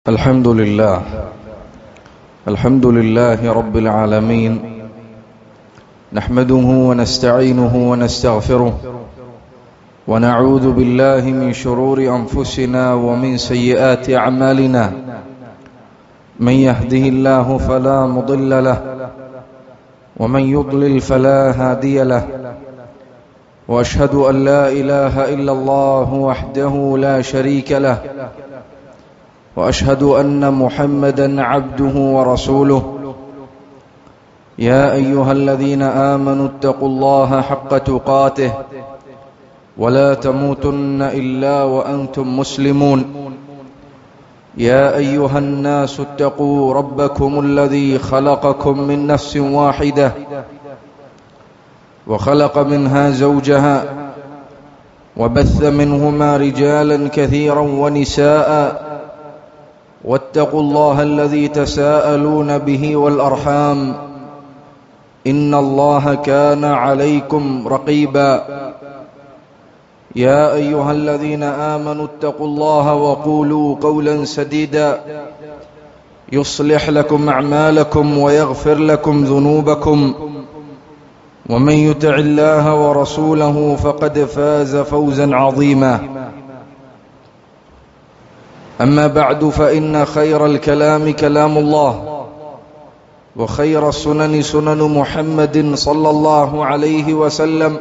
الحمد لله الحمد لله رب العالمين نحمده ونستعينه ونستغفره ونعوذ بالله من شرور انفسنا ومن سيئات اعمالنا من يهده الله فلا مضل له ومن يضلل فلا هادي له واشهد ان لا اله الا الله وحده لا شريك له واشهد ان محمدا عبده ورسوله يا ايها الذين امنوا اتقوا الله حق تقاته ولا تموتن الا وانتم مسلمون يا ايها الناس اتقوا ربكم الذي خلقكم من نفس واحده وخلق منها زوجها وبث منهما رجالا كثيرا ونساء واتقوا الله الذي تساءلون به والارحام ان الله كان عليكم رقيبا يا ايها الذين امنوا اتقوا الله وقولوا قولا سديدا يصلح لكم اعمالكم ويغفر لكم ذنوبكم ومن يطع الله ورسوله فقد فاز فوزا عظيما أما بعد فإن خير الكلام كلام الله وخير السنن سنن محمد صلى الله عليه وسلم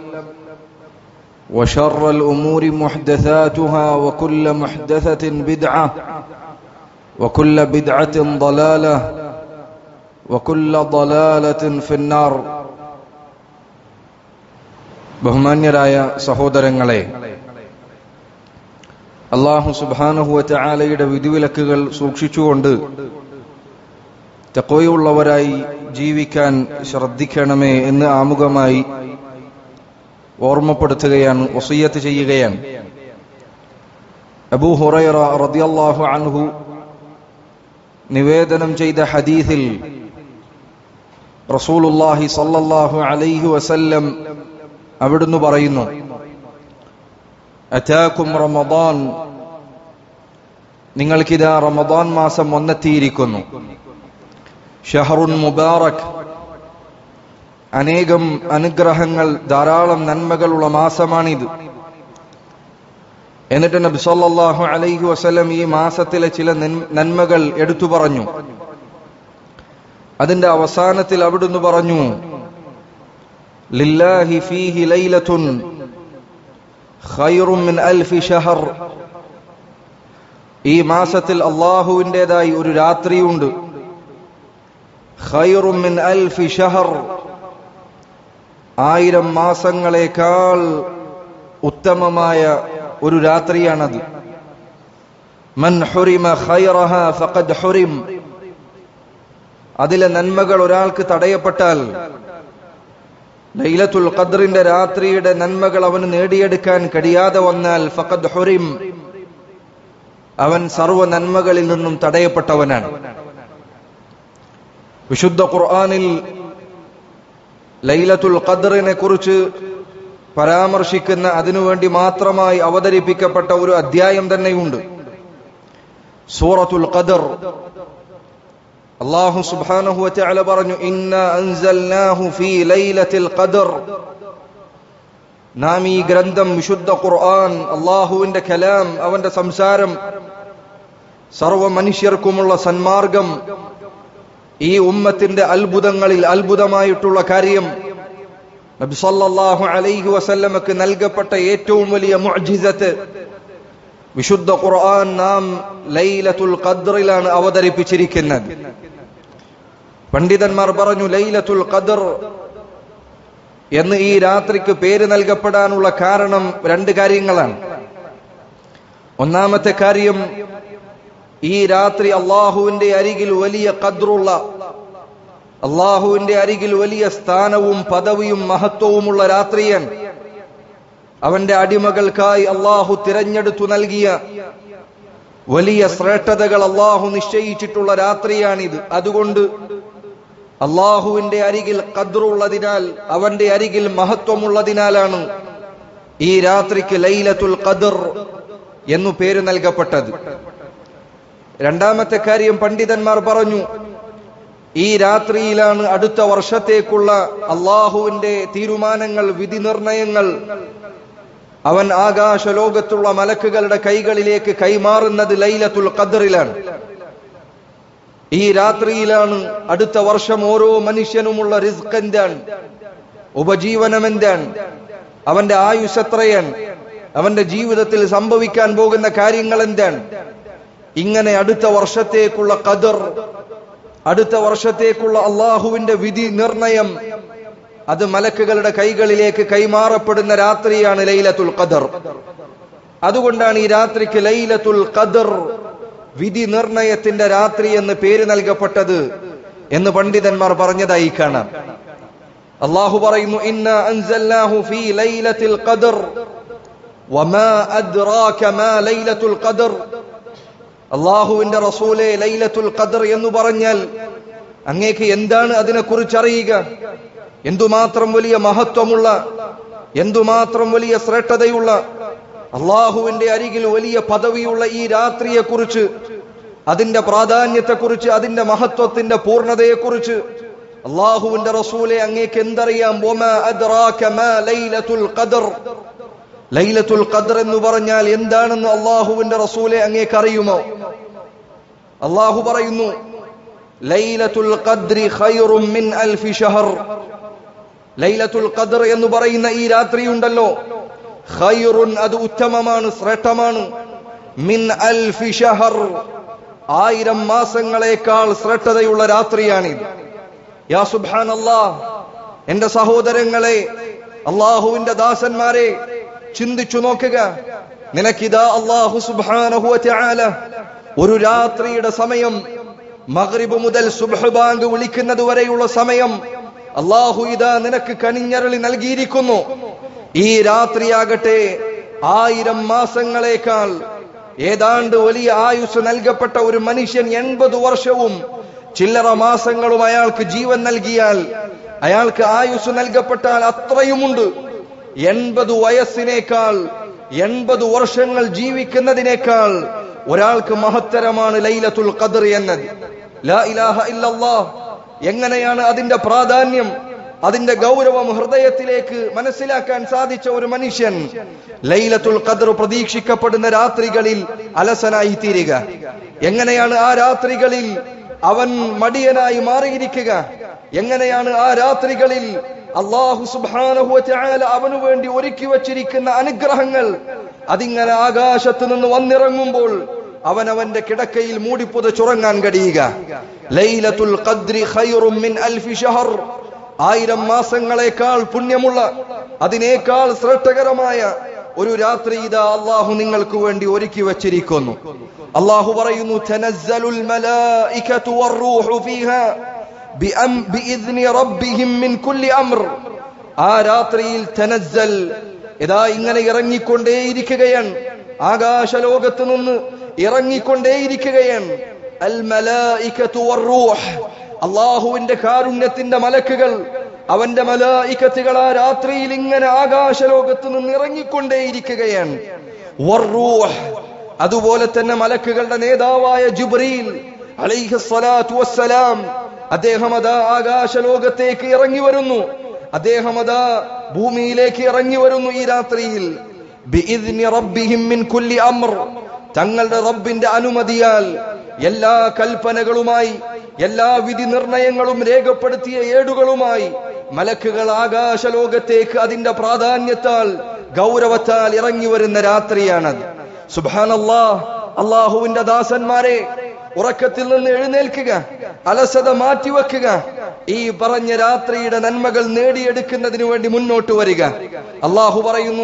وشر الأمور محدثاتها وكل محدثة بدعة وكل بدعة ضلالة وكل ضلالة في النار ബഹുമാന്യരായ സഹോദരങ്ങളെ അള്ളാഹു സുബാനഹുവറ്റാലയുടെ വിധിവിലക്കുകൾ സൂക്ഷിച്ചുകൊണ്ട് തെക്കോയുള്ളവരായി ജീവിക്കാൻ ശ്രദ്ധിക്കണമേ എന്ന് ആമുഖമായി ഓർമ്മപ്പെടുത്തുകയാണ് വസീയത്ത് ചെയ്യുകയാണ് അബൂ ഹുറൈറ റദിയല്ലാഹു അൻഹു നിവേദനം ചെയ്ത ഹദീസിൽ റസൂലുല്ലാഹി സല്ലല്ലാഹു അലൈഹി വസല്ലം അവിടുന്ന് പറയുന്നു അറ്റാക്കും റമദാൻ നിങ്ങൾക്കിതാ റമദാൻ മാസം വന്നെത്തിയിരിക്കുന്നു ഷഹറുൻ മുബാറക് അനേകം അനുഗ്രഹങ്ങൾ ധാരാളം നന്മകളുള്ള മാസമാണിത് എന്നിട്ട് നബി സല്ലല്ലാഹു അലൈഹി വസല്ലം ഈ മാസത്തിലെ ചില നന്മകൾ എടുത്തു പറഞ്ഞു അതിന്റെ അവസാനത്തിൽ അവിടുന്ന് പറഞ്ഞു ലില്ലാഹി ഫീഹി ലൈലത്തുൻ ഖൈറും മിൻ അൽഫി ഷഹർ ഈ മാസത്തിൽ അള്ളാഹുവിൻ്റെതായി ഒരു രാത്രിയുണ്ട് ഖൈറും മിൻ അൽഫി ഷഹർ ആയിരം മാസങ്ങളെക്കാൾ ഉത്തമമായ ഒരു രാത്രിയാണത് മൻ ഹുരിമ ഖൈറഹ ഫഖദ് ഹുരിം അതിലെ നന്മകൾ ഒരാൾക്ക് തടയപ്പെട്ടാൽ ലൈലത്തുൽ ഖദ്റിന്റെ രാത്രിയുടെ നന്മകൾ അവന് നേടിയെടുക്കാൻ കഴിയാതെ വന്നാൽ ഫഖദ് ഹുറിം അവൻ സർവ നന്മകളിൽ നിന്നും തടയപ്പെട്ടവനാണ് വിശുദ്ധ ഖുർആനിൽ ലൈലത്തുൽ ഖദ്റിനെ കുറിച്ച് പരാമർശിക്കുന്ന അതിനുവേണ്ടി മാത്രമായി അവതരിപ്പിക്കപ്പെട്ട ഒരു അധ്യായം തന്നെയുണ്ട് സൂറത്തുൽ ഖദർ അള്ളാഹു സുബ്ഹാനഹു വതആല പറഞ്ഞു ഇന്ന അൻസൽനാഹു ഫീ ലൈലത്തിൽ ഖദർ നാം ഈ ഗ്രന്ഥം വിശുദ്ധ ഖുർആൻ അള്ളാഹുവിന്റെ കലാം അവന്റെ സംസാരം സർവ മനുഷ്യർക്കുമുള്ള സന്മാർഗം ഈ ഉമ്മത്തിന്റെ അത്ഭുതങ്ങളിൽ അത്ഭുതമായിട്ടുള്ള കാര്യം നബി സല്ലല്ലാഹു അലൈഹി വസല്ലമക്ക് നൽകപ്പെട്ട ഏറ്റവും വലിയ മുഅ്ജിസത്ത് വിശുദ്ധ ഖുർആൻ നാം ലൈലത്തുൽ ഖദ്റിലാണ് അവതരിപ്പിച്ചിരിക്കുന്നത് പണ്ഡിതന്മാർ പറഞ്ഞു ലൈലത്തുൽ ഖദർ എന്ന് ഈ രാത്രിക്ക് പേര് നൽകപ്പെടാനുള്ള കാരണം രണ്ട് കാര്യങ്ങളാണ് ഒന്നാമത്തെ കാര്യം ഈ രാത്രി അള്ളാഹുവിന്റെ അരികിൽ വലിയ ഖദ്റുള്ള അള്ളാഹുവിന്റെ അരികിൽ വലിയ സ്ഥാനവും പദവിയും മഹത്വവുമുള്ള രാത്രിയാണ് അവന്റെ അടിമകൾക്കായി അള്ളാഹു തിരഞ്ഞെടുത്തു നൽകിയ വലിയ ശ്രേഷ്ഠതകൾ അള്ളാഹു നിശ്ചയിച്ചിട്ടുള്ള രാത്രിയാണിത് അതുകൊണ്ട് അള്ളാഹുവിന്റെ അരികിൽ ഖദ്റുള്ളതിനാൽ അവന്റെ അരികിൽ മഹത്വമുള്ളതിനാലാണ് ഈ രാത്രിക്ക് ലൈലത്തുൽ ഖദർ എന്നു പേര് നൽകപ്പെട്ടത് രണ്ടാമത്തെ കാര്യം പണ്ഡിതന്മാർ പറഞ്ഞു ഈ രാത്രിയിലാണ് അടുത്ത വർഷത്തേക്കുള്ള അള്ളാഹുവിന്റെ തീരുമാനങ്ങൾ വിധി നിർണയങ്ങൾ അവൻ ആകാശ ലോകത്തുള്ള മലക്കുകളുടെ കൈകളിലേക്ക് കൈമാറുന്നത് ലൈലത്തുൽ ഖദറിലാണ് ഈ രാത്രിയിലാണ് അടുത്ത വർഷം ഓരോ മനുഷ്യനുമുള്ള റിസ്ക് എന്താണ് ഉപജീവനം എന്താണ് അവന്റെ ആയുസ് എത്രയാണ് അവന്റെ ജീവിതത്തിൽ സംഭവിക്കാൻ പോകുന്ന കാര്യങ്ങൾ എന്താണ് ഇങ്ങനെ അടുത്ത വർഷത്തേക്കുള്ള ഖദർ അടുത്ത വർഷത്തേക്കുള്ള അള്ളാഹുവിന്റെ വിധി നിർണയം അത് മലക്കുകളുടെ കൈകളിലേക്ക് കൈമാറപ്പെടുന്ന രാത്രിയാണ് ലൈലത്തുൽ ഖദർ അതുകൊണ്ടാണ് ഈ രാത്രിക്ക് ലൈലത്തുൽ ഖദർ വിധി നിർണയത്തിന്റെ രാത്രി എന്ന് പേര് നൽകപ്പെട്ടത് എന്ന് പണ്ഡിതന്മാർ പറഞ്ഞതായി കാണാം അള്ളാഹു പറയുന്നു ഇന്ന അൻസൽനാഹു ഫീ ലൈലത്തിൽ ഖദർ വമാ അദ്റാക മാ ലൈലത്തുൽ ഖദർ അള്ളാഹുവിന്റെ റസൂലെ ലൈലത്തുൽ ഖദർ എന്ന് പറഞ്ഞാൽ അങ്ങേക്ക് എന്താണ് അതിനെക്കുറിച്ച് അറിയുക എന്തുമാത്രം വലിയ മഹത്വമുള്ള എന്തുമാത്രം വലിയ ശ്രേഷ്ഠതയുള്ള അള്ളാഹുവിന്റെ അരികിൽ വലിയ പദവിയുള്ള ഈ രാത്രിയെക്കുറിച്ച് അതിന്റെ പ്രാധാന്യത്തെക്കുറിച്ച് അതിന്റെ മഹത്വത്തിന്റെ പൂർണ്ണതയെക്കുറിച്ച് അള്ളാഹുവിന്റെ റസൂലെ അങ്ങേക്ക് എന്തറിയാം വമാ അദ്റാക മാ ലൈലത്തുൽ ഖദർ ലൈലത്തുൽ ഖദർ എന്ന് പറഞ്ഞാൽ എന്താണെന്ന് അള്ളാഹുവിന്റെ റസൂലെ അങ്ങേക്ക് അറിയുമോ അള്ളാഹു പറയുന്നു ലൈലത്തുൽ ഖദ്രി ഖൈറും മിൻ അൽഫി ഷഹർ ലൈലത്തുൽ ഖദർ എന്ന് പറയുന്ന ഈ രാത്രി ഉണ്ടല്ലോ ഖൈറുൻ അത് ഉത്തമമാണ് ശ്രേഷ്ഠമാണ് മിൻ അൽഫി ഷഹർ ആയിരം മാസങ്ങളെക്കാൾ ശ്രേഷ്ഠതയുള്ള രാത്രിയാണിത് യാ സുബ്ഹാനല്ലാ എന്റെ സഹോദരങ്ങളെ അള്ളാഹുവിന്റെ ദാസന്മാരെ ചിന്തിച്ചു നോക്കുക നിനക്കിതാ അള്ളാഹു സുബ്ഹാനഹു വതആല ഒരു രാത്രിയുടെ സമയം മഗ്രിബ് മുതൽ സുബ്ഹ് ബാങ്ക് വിളിക്കുന്നത് വരെയുള്ള സമയം അള്ളാഹു ഇതാ നിനക്ക് കണിഞ്ഞരളി നൽകിയിരിക്കുന്നു ഈ രാത്രിയാകട്ടെ ആയിരം മാസങ്ങളെക്കാൾ ഏതാണ്ട് വലിയ ആയുസ് നൽകപ്പെട്ട ഒരു മനുഷ്യൻ എൺപത് വർഷവും ചില്ലറ മാസങ്ങളും അയാൾക്ക് ജീവൻ നൽകിയാൽ അയാൾക്ക് ആയുസ് നൽകപ്പെട്ടാൽ അത്രയുമുണ്ട് എൺപത് വയസ്സിനേക്കാൾ എൺപത് വർഷങ്ങൾ ജീവിക്കുന്നതിനേക്കാൾ ഒരാൾക്ക് മഹത്തരമാണ് ലൈലത്തുൽ ഖദർ എന്നത് ലാ ഇലാഹ ഇല്ലല്ലാഹ് എങ്ങനെയാണ് അതിന്റെ പ്രാധാന്യം അതിന്റെ ഗൗരവം ഹൃദയത്തിലേക്ക് മനസ്സിലാക്കാൻ സാധിച്ച ഒരു മനുഷ്യൻ ലൈലത്തുൽ ഖദർ പ്രതീക്ഷിക്കപ്പെടുന്ന രാത്രികളിൽ അലസനായി തീരുക എങ്ങനെയാണ് ആ രാത്രികളിൽ അവൻ മടിയനായി മാറിയിരിക്കുക എങ്ങനെയാണ് ആ രാത്രികളിൽ അള്ളാഹു സുബ്ഹാനഹു വതആല അവനു വേണ്ടി ഒരുക്കി വച്ചിരിക്കുന്ന അനുഗ്രഹങ്ങൾ അതിങ്ങനെ ആകാശത്ത് നിന്ന് വന്നിറങ്ങുമ്പോൾ അവൻ അവന്റെ കിടക്കയിൽ മൂടിപ്പുതച്ചുറങ്ങാൻ കഴിയുക ലൈലത്തുൽ ഖദ്രി ഖൈറും മിൻ അൽഫി ഷഹർ ആയിരം മാസങ്ങളെക്കാൾ പുണ്യമുള്ള അതിനേക്കാൾ ശ്രേഷ്ഠകരമായ ഒരു രാത്രി ഇതാ അള്ളാഹു നിങ്ങൾക്ക് വേണ്ടി ഒരുക്കി വച്ചിരിക്കുന്നു അള്ളാഹു പറയുന്നു തനസ്സലുൽ മലായികതു വറൂഹു ഫീഹാ ബിഅം ബിഇذن റബ്ബിഹിം മിൻ കുല്ലി അംർ ആ രാത്രിയിൽ തനസ്സൽ ഇതാ ഇങ്ങനെ ഇറങ്ങിക്കൊണ്ടേയിരിക്കുകയാണ് ആകാശലോകത്ത് നിന്ന് ഇറങ്ങിക്കൊണ്ടേയിരിക്കുകയാണ് അൽ മലായികതു വറൂഹ് അള്ളാഹുവിന്റെ കാരുണ്യത്തിന്റെ മലക്കുകൾ അവന്റെ മലായിക്കത്തുകൾ ആ രാത്രിയിൽ ഇങ്ങനെ ആകാശലോകത്ത് നിന്ന് ഇറങ്ങിക്കൊണ്ടേയിരിക്കുകയാണ് വറൂഹ് അതുപോലെ തന്നെ മലക്കുകളുടെ നേതാവായ ജുബ്രീൽ അലൈഹിസ്സലാത്തു വസ്സലാം അദ്ദേഹം അതാ ആകാശലോകത്തേക്ക് ഇറങ്ങി വരുന്നു അദ്ദേഹം അതാ ഭൂമിയിലേക്ക് ഇറങ്ങി വരുന്നു ഈ രാത്രിയിൽ ബിഇദ്നി റബ്ബിഹിം മിൻ കുല്ലി അംർ തങ്ങളുടെ റബ്ബിന്റെ അനുമതിയാൽ എല്ലാ കൽപ്പനകളുമായി എല്ലാ വിധി നിർണയങ്ങളും രേഖപ്പെടുത്തിയ ഏടുകളുമായി മലക്കുകൾ ആകാശലോകത്തേക്ക് അതിന്റെ പ്രാധാന്യത്താൽ ഗൗരവത്താൽ ഇറങ്ങി വരുന്ന രാത്രിയാണത് സുബാനല്ലാ അള്ളാഹുവിന്റെ ദാസന്മാരെ ഉറക്കത്തിൽ നിന്ന് എഴുന്നേൽക്കുക അലസത മാറ്റിവെക്കുക ഈ പറഞ്ഞ രാത്രിയുടെ നന്മകൾ നേടിയെടുക്കുന്നതിന് വേണ്ടി മുന്നോട്ട് വരിക അള്ളാഹു പറയുന്നു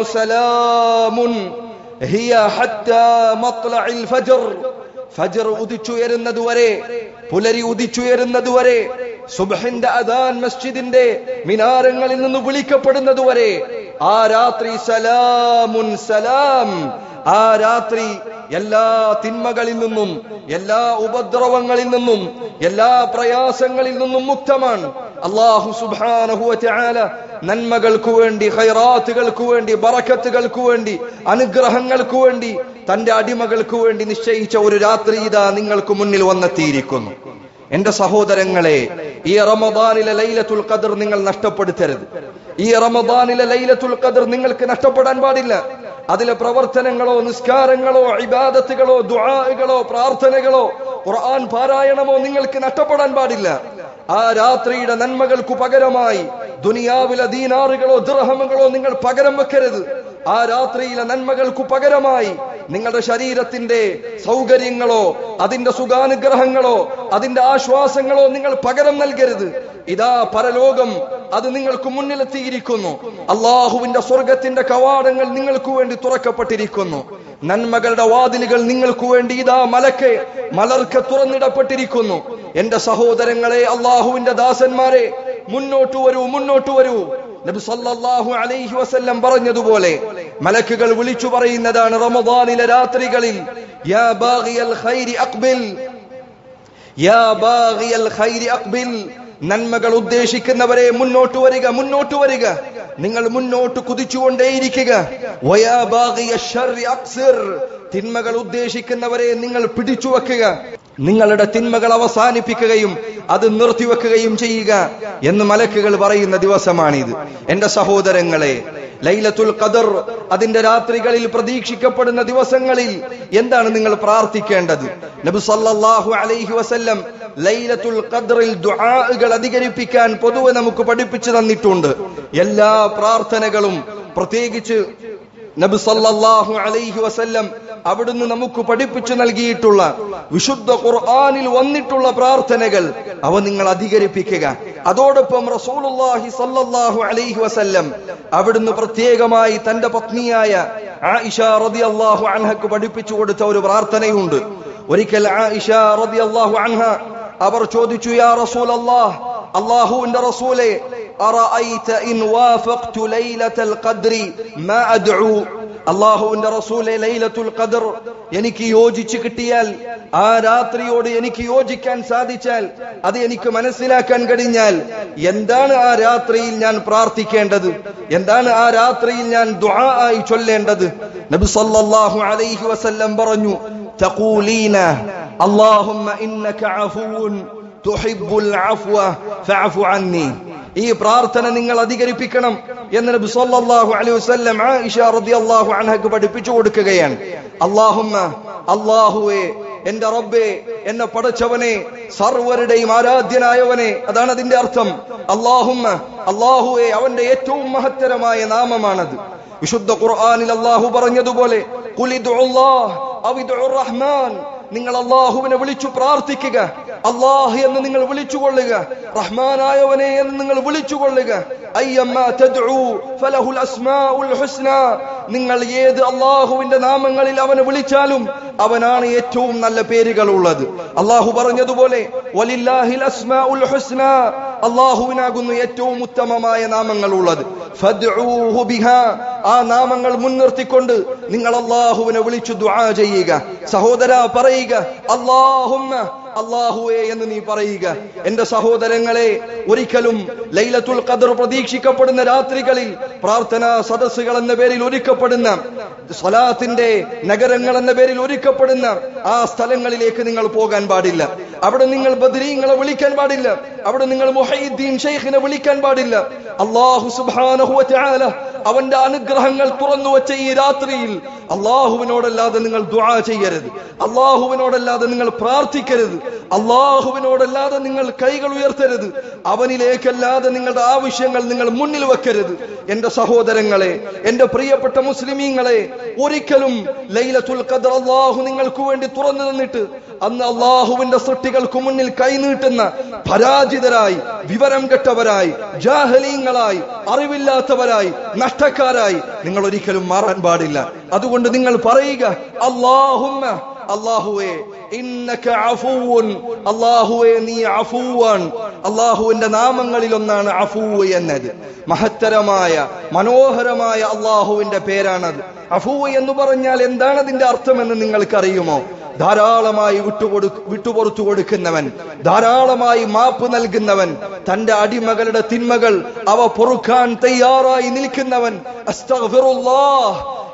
സലാമുൻ ഹിയ ഹത്താ മത്ലഇൽ ഫജ്ർ ഫജ്ർ ഉദിച്ചുയരുന്നതുവരെ പുലരി ഉദിച്ചുയരുന്നതുവരെ സുബ്ഹിന്റെ അദാൻ മസ്ജിദിന്റെ മിനാരങ്ങളിൽ നിന്ന് വിളിക്കപ്പെടുന്നതുവരെ ആ രാത്രി സലാമുൻ സലാം ആ രാത്രി എല്ലാ തിന്മകളിൽ നിന്നും എല്ലാ ഉപദ്രവങ്ങളിൽ നിന്നും എല്ലാ പ്രയാസങ്ങളിൽ നിന്നും മുക്തമാണ് അള്ളാഹു സുബാനഹുല നന്മകൾക്ക് വേണ്ടി ഹൈറാത്തുകൾക്ക് വേണ്ടി ബറക്കത്തുകൾക്ക് വേണ്ടി അനുഗ്രഹങ്ങൾക്ക് വേണ്ടി തന്റെ അടിമകൾക്ക് വേണ്ടി നിശ്ചയിച്ച ഒരു രാത്രി ഇതാ നിങ്ങൾക്ക് മുന്നിൽ വന്നെത്തിയിരിക്കുന്നു എന്റെ സഹോദരങ്ങളെ ഈ റമദാനിലെ ലൈലത്തുൽ ഖദർ നിങ്ങൾ നഷ്ടപ്പെടുത്തരുത് ഈ റമദാനിലെ ലൈലത്തുൽ ഖദർ നിങ്ങൾക്ക് നഷ്ടപ്പെടാൻ പാടില്ല അതിലെ പ്രവർത്തനങ്ങളോ നിസ്കാരങ്ങളോ ഇബാദത്തുകളോ ദുആകളോ പ്രാർത്ഥനകളോ ഖുർആൻ പാരായണമോ നിങ്ങൾക്ക് നഷ്ടപ്പെടാൻ പാടില്ല ആ രാത്രിയുടെ നന്മകൾക്കു പകരമായി ദുനിയാവിലെ ദീനാറുകളോ ദൃഹമുകളോ നിങ്ങൾ പകരം വെക്കരുത് ആ രാത്രിയിലെ നന്മകൾക്കു പകരമായി നിങ്ങളുടെ ശരീരത്തിന്റെ സൗകര്യങ്ങളോ അതിന്റെ സുഖാനുഗ്രഹങ്ങളോ അതിന്റെ ആശ്വാസങ്ങളോ നിങ്ങൾ പകരം നൽകരുത് ഇതാ പരലോകം അത് നിങ്ങൾക്ക് മുന്നിലെത്തിയിരിക്കുന്നു അള്ളാഹുവിന്റെ സ്വർഗത്തിന്റെ കവാടങ്ങൾ നിങ്ങൾക്ക് വേണ്ടി തുറക്കപ്പെട്ടിരിക്കുന്നു നന്മകളുടെ വാതിലുകൾ നിങ്ങൾക്ക് വേണ്ടി ഇതാ മലക്ക് മലർക്ക് തുറന്നിടപ്പെട്ടിരിക്കുന്നു എന്റെ സഹോദരങ്ങളെ അള്ളാഹുവിന്റെ ദാസന്മാരെ മുന്നോട്ട് വരൂ മുന്നോട്ട് വരൂ നബി സല്ലല്ലാഹു അലൈഹി വസല്ലം പറഞ്ഞതുപോലെ മലക്കുകൾ വിളിച്ചു പറയുന്നതാണ് റമദാനിലെ രാത്രികളിൽ യാ ബാഗിയൽ ഖൈരി അഖ്ബിൽ യാ ബാഗിയൽ ഖൈരി അഖ്ബിൽ നന്മകൾ ഉദ്ദേശിക്കുന്നവരെ മുന്നോട്ട് വരിക മുന്നോട്ട് വരിക നിങ്ങൾ മുന്നോട്ട് കുതിച്ചുകൊണ്ടേയിരിക്കുക വയാ ബാഗിയ ശർരി അക്സിർ തിന്മകൾ ഉദ്ദേശിക്കുന്നവരെ നിങ്ങൾ പിടിച്ചു വെക്കുക നിങ്ങളുടെ തിന്മകൾ അവസാനിപ്പിക്കുകയും അത് നിർത്തിവെക്കുകയും ചെയ്യുക എന്ന് മലക്കുകൾ പറയുന്ന ദിവസമാണിത് എന്റെ സഹോദരങ്ങളെ ലൈലത്തുൽ ഖദർ അതിന്റെ രാത്രികളിൽ പ്രതീക്ഷിക്കപ്പെടുന്ന ദിവസങ്ങളിൽ എന്താണ് നിങ്ങൾ പ്രാർത്ഥിക്കേണ്ടത് നബി സല്ലല്ലാഹു അലൈഹി വസല്ലം ലൈലത്തുൽ ഖദറിൽ ദുആകൾ അധികരിപ്പിക്കാൻ പൊതുവെ നമുക്ക് പഠിപ്പിച്ചു തന്നിട്ടുണ്ട് എല്ലാ പ്രാർത്ഥനകളും പ്രത്യേകിച്ച് നബി സല്ലല്ലാഹു അലൈഹി വസല്ലം അവിടുന്ന് നമുക്ക് പഠിപ്പിച്ചു നൽകിയിട്ടുള്ള വിശുദ്ധ ഖുർആനിൽ വന്നിട്ടുള്ള പ്രാർത്ഥനകൾ അവ നിങ്ങൾ അധികരിപ്പിക്കുക അതോടൊപ്പം റസൂലുള്ളാഹി സല്ലല്ലാഹു അലൈഹി വസല്ലം അവിടുന്ന് പ്രത്യേകമായി തന്റെ പത്നിയായ ആയിഷ റളിയല്ലാഹു അൻഹക്ക് പഠിപ്പിച്ചു കൊടുത്ത ഒരു പ്രാർത്ഥനയുണ്ട് ഒരിക്കൽ ആയിഷ റളിയല്ലാഹു അൻഹ അവർ ചോദിച്ചു യാ റസൂലല്ലാഹ് അല്ലാഹുവിന്റെ റസൂലേ أرأيت إن وافقت ليلة القدر ما أدعو അള്ളാഹുവിന്റെ റസൂലെ ലൈലത്തുൽ ഖദർ എനിക്ക് യോജിച്ചു കിട്ടിയാൽ ആ രാത്രിയോട് എനിക്ക് യോജിക്കാൻ സാധിച്ചാൽ അത് എനിക്ക് മനസ്സിലാക്കാൻ കഴിഞ്ഞാൽ എന്താണ് ആ രാത്രിയിൽ ഞാൻ പ്രാർത്ഥിക്കേണ്ടത് എന്താണ് ആ രാത്രിയിൽ ഞാൻ ദുആ ആയി ചൊല്ലേണ്ടത് നബി സല്ലല്ലാഹു അലൈഹി വസല്ലം പറഞ്ഞു തഖൂലീന അല്ലാഹുമ്മ ഇന്നക അഫൂൻ തുഹിബ്ബുൽ അഫ്വ ഫഅഫു അന്നി ഈ പ്രാർത്ഥന നിങ്ങൾ അധികരിപ്പിക്കണം എന്ന് നബി സല്ലല്ലാഹു അലൈഹി വസല്ലം ആയിഷ റളിയല്ലാഹു അൻഹക്ക് പഠിപ്പിച്ചു കൊടുക്കുകയാണ് അല്ലാഹുമ്മ അല്ലാഹുവേ എന്റെ റബ്ബേ എന്നെ പടച്ചവനെ സർവരുടെയും ആരാധ്യനായവനെ അതാണ് അതിന്റെ അർത്ഥം അല്ലാഹുമ്മ അല്ലാഹുവേ അവന്റെ ഏറ്റവും മഹത്തരമായ നാമമാണത് വിശുദ്ധ ഖുർആനിൽ അല്ലാഹു പറഞ്ഞതുപോലെ ഖുലിദുല്ലാഹ് അവിദുർ റഹ്മാൻ നിങ്ങൾ അള്ളാഹുവിനെ വിളിച്ചു പ്രാർത്ഥിക്കുക അള്ളാഹ് എന്ന് നിങ്ങൾ വിളിച്ചുകൊള്ളുക റഹ്മാനായവനെ എന്ന് നിങ്ങൾ വിളിച്ചുകൊള്ളുക അയ്യമ്മ തദ്ഉ ഫലഹുൽ അസ്മാഉൽ ഹുസ്ന നിങ്ങൾ ഏത് അള്ളാഹുവിന്റെ നാമങ്ങളിൽ അവനെ വിളിച്ചാലും അവനാണ് ഏറ്റവും നല്ല പേരുകൾ ഉള്ളത് അള്ളാഹു പറഞ്ഞതുപോലെ വലില്ലാഹിൽ അസ്മാഉൽ ഹുസ്ന അള്ളാഹുവിനാകുന്നു ഏറ്റവും ഉത്തമമായ നാമങ്ങൾ ഉള്ളത് ഫദ്ഉഹു ബിഹാ ആ നാമങ്ങൾ മുൻനിർത്തിക്കൊണ്ട് നിങ്ങൾ അള്ളാഹുവിനെ വിളിച്ചു ദുആ ചെയ്യുക സഹോദര പറയുക അള്ളാഹുമ്മ അള്ളാഹുവേ എന്ന് നീ പറയുക എന്റെ സഹോദരങ്ങളെ ഒരിക്കലും ലൈലത്തുൽ ഖദർ പ്രതീക്ഷിക്കപ്പെടുന്ന രാത്രികളിൽ പ്രാർത്ഥനാ സദസ്സുകൾ എന്ന പേരിൽ ഒരുക്കപ്പെടുന്ന സ്വലാത്തിന്റെ നഗരങ്ങൾ എന്ന പേരിൽ ഒരുക്കപ്പെടുന്ന ആ സ്ഥലങ്ങളിലേക്ക് നിങ്ങൾ പോകാൻ പാടില്ല അവിടെ നിങ്ങൾ ബദരീങ്ങളെ വിളിക്കാൻ പാടില്ല അവിടെ നിങ്ങൾ മുഹൈദ്ദീൻ ഷെയ്ഖിനെ വിളിക്കാൻ പാടില്ല അള്ളാഹു സുബ്ഹാനഹു വതആല അവന്റെ അനുഗ്രഹങ്ങൾ തുറന്നു വെച്ച ഈ രാത്രിയിൽ അള്ളാഹുവിനോടല്ലാതെ നിങ്ങൾ ദുആ ചെയ്യരുത് അള്ളാഹുവിനോടല്ലാതെ നിങ്ങൾ പ്രാർത്ഥിക്കരുത് അള്ളാഹുവിനോടല്ലാതെ നിങ്ങൾ കൈകൾ ഉയർത്തരുത് അവനിലേക്കല്ലാതെ നിങ്ങളുടെ ആവശ്യങ്ങൾ നിങ്ങൾ മുന്നിൽ വെക്കരുത് എന്റെ സഹോദരങ്ങളെ എന്റെ പ്രിയപ്പെട്ട മുസ്ലിമീങ്ങളെ ഒരിക്കലും ലൈലത്തുൽ ഖദർ അള്ളാഹു നിങ്ങൾക്ക് വേണ്ടി തുറന്നു തന്നിട്ട് അന്ന് അള്ളാഹുവിന്റെ സൃഷ്ടികൾക്ക് മുന്നിൽ കൈനീട്ടുന്ന പരാജിതരായി വിവരം കെട്ടവരായി ജാഹലീങ്ങളായി അറിവില്ലാത്തവരായി നഷ്ടക്കാരായി നിങ്ങൾ ഒരിക്കലും മാറാൻ പാടില്ല അതുകൊണ്ട് നിങ്ങൾ പറയുക അള്ളാഹുമ്മ അള്ളാഹുവേ ഇന്നക അഫൂൻ അള്ളാഹുവേ നീ അഫൂവാൻ അള്ളാഹുവിന്റെ നാമങ്ങളിൽ ഒന്നാണ് അഫൂ എന്നത് മഹത്തരമായ മനോഹരമായ അള്ളാഹുവിന്റെ പേരാണത് അഫൂ എന്ന് പറഞ്ഞാൽ എന്താണ് അതിന്റെ അർത്ഥമെന്ന് നിങ്ങൾക്കറിയുമോ ധാരാളമായി വിട്ടുകൊടു വിട്ടുപുറത്തു കൊടുക്കുന്നവൻ ധാരാളമായി മാപ്പ് നൽകുന്നവൻ തന്റെ അടിമകളുടെ തിന്മകൾ അവ പൊറുക്കാൻ തയ്യാറായി നിൽക്കുന്നവൻ അസ്തഗ്ഫിറുല്ലാഹ്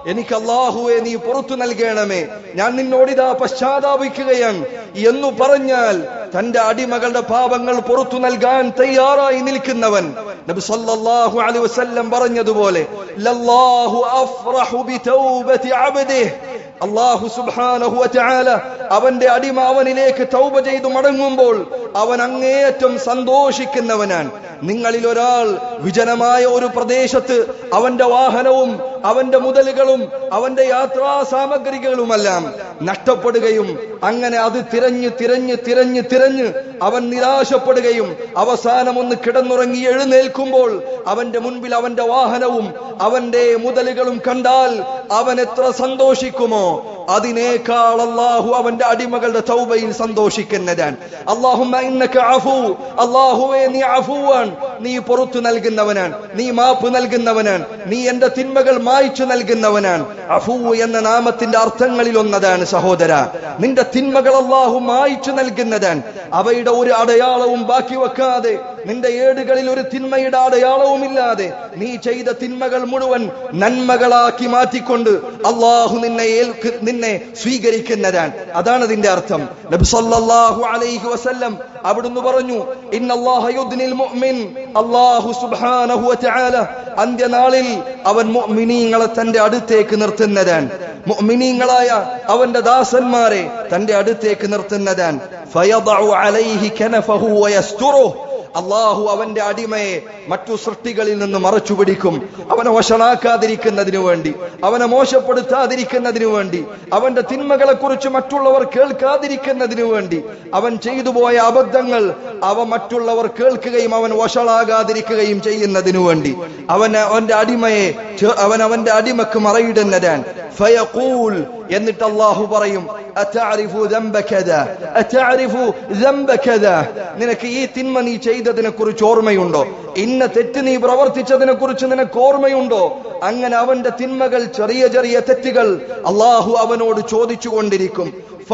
എനിക്ക് അള്ളാഹുവെ നീ പുറത്തു നൽകണമേ ഞാൻ നിന്നോടിതാ പശ്ചാത്താപിക്കുകയാണ് എന്നു പറഞ്ഞാൽ തന്റെ അടിമകളുടെ പാപങ്ങൾ പുറത്തു നൽകാൻ തയ്യാറായി നിൽക്കുന്നവൻ നബി സല്ലല്ലാഹു അലൈഹി വസല്ലം പറഞ്ഞതുപോലെ ലല്ലാഹു അഫ്റഹു ബിതൗബതി അബ്ദിഹി അള്ളാഹു സുബ്ഹാനഹു വതആല അവന്റെ അടിമ അവനിലേക്ക് തൗബ ചെയ്തു മടങ്ങുമ്പോൾ അവൻ അങ്ങേയറ്റം സന്തോഷിക്കുന്നവനാണ് നിങ്ങളിൽ ഒരാൾ വിജനമായ ഒരു പ്രദേശത്ത് അവന്റെ വാഹനവും അവന്റെ മുതലുകളും അവന്റെ യാത്രാ സാമഗ്രികളുമെല്ലാം നഷ്ടപ്പെടുകയും അങ്ങനെ അത് തിരഞ്ഞ് തിരഞ്ഞ് തിരഞ്ഞ് തിരഞ്ഞ് അവൻ നിരാശപ്പെടുകയും അവസാനം ഒന്ന് കിടന്നുറങ്ങി എഴുന്നേൽക്കുമ്പോൾ അവന്റെ മുൻപിൽ അവന്റെ വാഹനവും അവന്റെ മുതലുകളും കണ്ടാൽ അവൻ എത്ര സന്തോഷിക്കുമോ അതിനേക്കാൾ അള്ളാഹു അവന്റെ അടിമകളുടെ തൗബയിൽ സന്തോഷിക്കുന്നതാണ് അള്ളാഹുമ്മ ഇന്നക അഫു അള്ളാഹുവേ നീ അഫുവാൻ നീ പുറത്തു നൽകുന്നവനാണ് നീ മാപ്പ് നൽകുന്നവനാണ് നീ എന്റെ തിന്മകൾ മായ്ച്ചു നൽകുന്നവനാണ് അഫു എന്ന നാമത്തിന്റെ അർത്ഥങ്ങളിൽ ഒന്നതാണ് സഹോദര നിന്റെ തിന്മകൾ അള്ളാഹു മായ്ച്ചു നൽകുന്നതാണ് അവയുടെ ഒരു അടയാളവും ബാക്കി വെക്കാതെ നിന്റെ ഏടുകളിൽ ഒരു തിന്മയുടെ അടയാളവുമില്ലാതെ നീ ചെയ്ത തിന്മകൾ മുഴുവൻ നന്മകളാക്കി മാറ്റിക്കൊണ്ട് അള്ളാഹു നിന്നെ ഏൽക്ക് നിന്നെ സ്വീകരിക്കുന്നതാണ് അതാണ് അതിന്റെ അർത്ഥം നബി സല്ലല്ലാഹു അലൈഹി വസല്ലം അവിടുന്ന് പറഞ്ഞു ഇന്നല്ലാഹ യുദ്നിൽ മുഅ്മിൻ അല്ലാഹു സുബ്ഹാനഹു വതആല അന്ത്യനാളിൽ അവൻ മുഅ്മിനീങ്ങളെ തന്റെ അടുത്തേക്ക് നിർത്തുന്നതാണ് മുഅ്മിനീങ്ങളായ അവന്റെ ദാസന്മാരെ തന്റെ അടുത്തേക്ക് നിർത്തുന്നതാണ് ഫയദഉ അലൈഹി കനഫഹു വയസ്തുറുഹു അള്ളാഹു അവന്റെ അടിമയെ മറ്റു സൃഷ്ടികളിൽ നിന്ന് മറച്ചു പിടിക്കും അവനെ വഷളാക്കാതിരിക്കുന്നതിനു വേണ്ടി അവനെ മോശപ്പെടുത്താതിരിക്കുന്നതിനു വേണ്ടി അവന്റെ തിന്മകളെ കുറിച്ച് മറ്റുള്ളവർ കേൾക്കാതിരിക്കുന്നതിനു വേണ്ടി അവൻ ചെയ്തു പോയ അബദ്ധങ്ങൾ അവ മറ്റുള്ളവർ കേൾക്കുകയും അവൻ വഷളാകാതിരിക്കുകയും ചെയ്യുന്നതിനു വേണ്ടി അവൻ അവന്റെ അടിമയെ ചെ- അവൻ അവന്റെ അടിമക്ക് മറയിടുന്നതാണ് ഫയഖൂൽ എന്നിട്ട് അള്ളാഹു പറയും അതഅരിഫു ദംബ കദാ അതഅരിഫു ദംബ കദാ നിനക്ക് ഈ തിന്മ നീ ചെയ്തതിനെ കുറിച്ച് ഓർമ്മയുണ്ടോ ഇന്ന തെറ്റ് നീ പ്രവർത്തിച്ചതിനെ കുറിച്ച് നിനക്ക് ഓർമ്മയുണ്ടോ അങ്ങനെ അവന്റെ തിന്മകൾ ചെറിയ ചെറിയ തെറ്റുകൾ അള്ളാഹു അവനോട് ചോദിച്ചു കൊണ്ടിരിക്കും